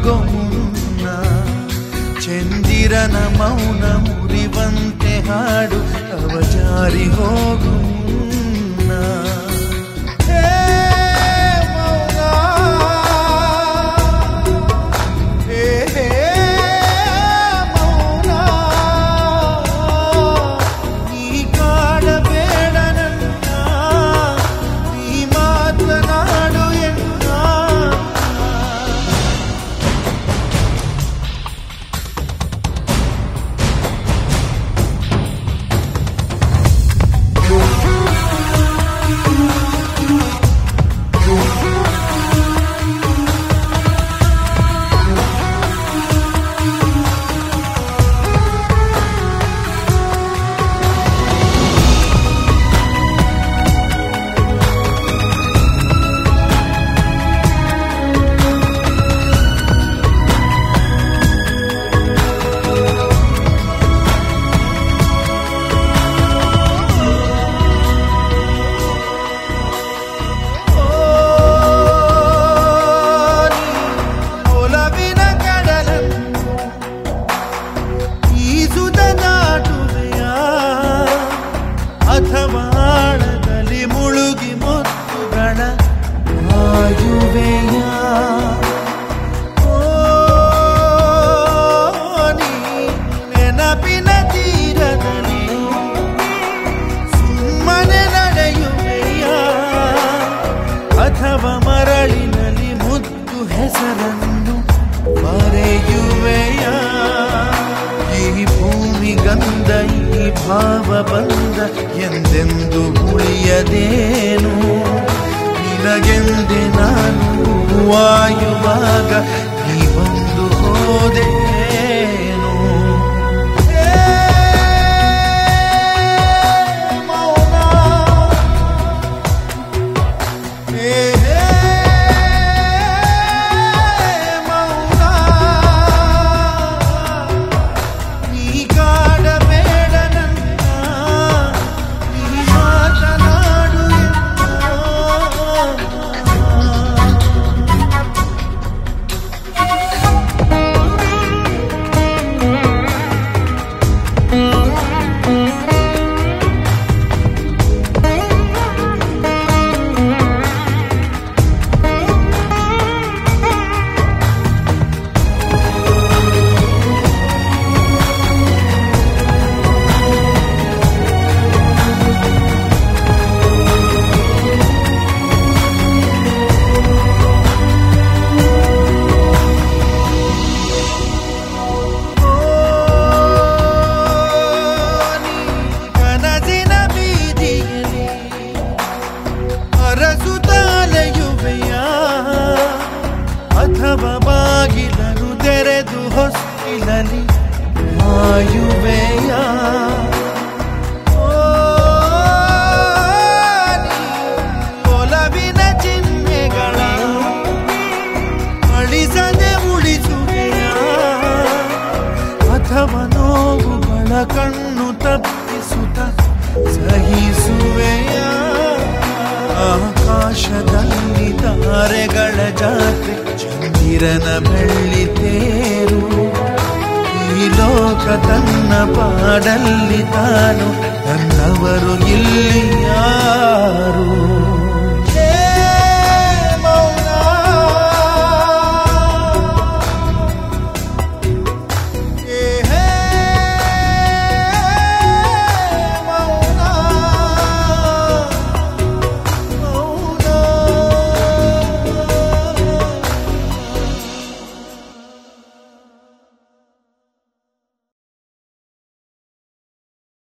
ಹಾಯುಗೋ ಮುನ್ನ ಚಂದಿರನ ಮೌನ ಮುರಿವಂತೆ ಹಾಡು ಅವ ಜಾರಿ ಹೋಗು ಮುನ್ನ ಹೇ ಮೌನ ಹೇ ಹೇ ಮೌನ ನೀ ಕಾಡಬೇಡ ನನ್ನ ನೀ ಮಾತನಾಡು ಎನ್ನ ಒಲವಿನ ಕಡಲನ್ನು ಈಜುದ ದಾಟುವೆಯ ಅಥವಾ ಆಳದಲ್ಲಿ ಮುಳುಗಿ ಮುತ್ತುಗಳ ಆಯುವೆಯ ಓ, ನೀ ನೆನಪಿನ ತೀರದಲ್ಲಿ ಸುಮ್ಮನೆ ನಡೆಯುವೆಯ ಅಥವಾ ಮರಳಿನಲ್ಲಿ ಮುದ್ದು ಹೆಸರನ್ನು ಬರೆಯುವೆಯ ಈ ಭೂಮಿ ಗಂಧ ಈ ಭಾವ ಬಂದ ಎಂದೆಂದು ಉಳಿಯದೇನು ನಿನಗೆಂದೆ ನಾನು ವಾಯುವಾಗ ನೀ ಬಂದು ಹೋದೇನು ಏ ಮೌನ ಹೇ ಹೇ ಮೌನ ನೀ ಕಾಡಬೇಡ ನನ್ನ ನೀ ಮಾತನಾಡು ಎನ್ನ. ಕನಸಿನ ಬೀದಿಯಲ್ಲಿ ಅರಸುತ್ತಾಲೆಯುವೆಯ ಅಥವಾ ಬಾಗಿಲನ್ನು ತೆರೆದು ಹೊಸ್ತಿಲಲಿ ಮಾಯುವೆಯ ಓ, ನೀ ಒಲವಿನ ಚಿಹ್ನೆಗಳ ಅಳಿಸದೆ ಉಳಿಸುವೆಯ ಅಥವಾ ನೋವುಗಳ ಕಣ್ಣು ತಪ್ಪಿಸುತ್ತ ಸಹಿಸುವೆಯ ಆಕಾಶದಲ್ಲಿ ತಾರೆಗಳ ಜಾತ್ರೆ ಚಂದಿರನ ಬೆಳ್ಳಿ ತೇರು ಈ ಲೋಕ ತನ್ನ ಪಾಡಲ್ಲಿ ತಾನು ನನ್ನವರು ಇಲ್ಲಿ ಯಾರು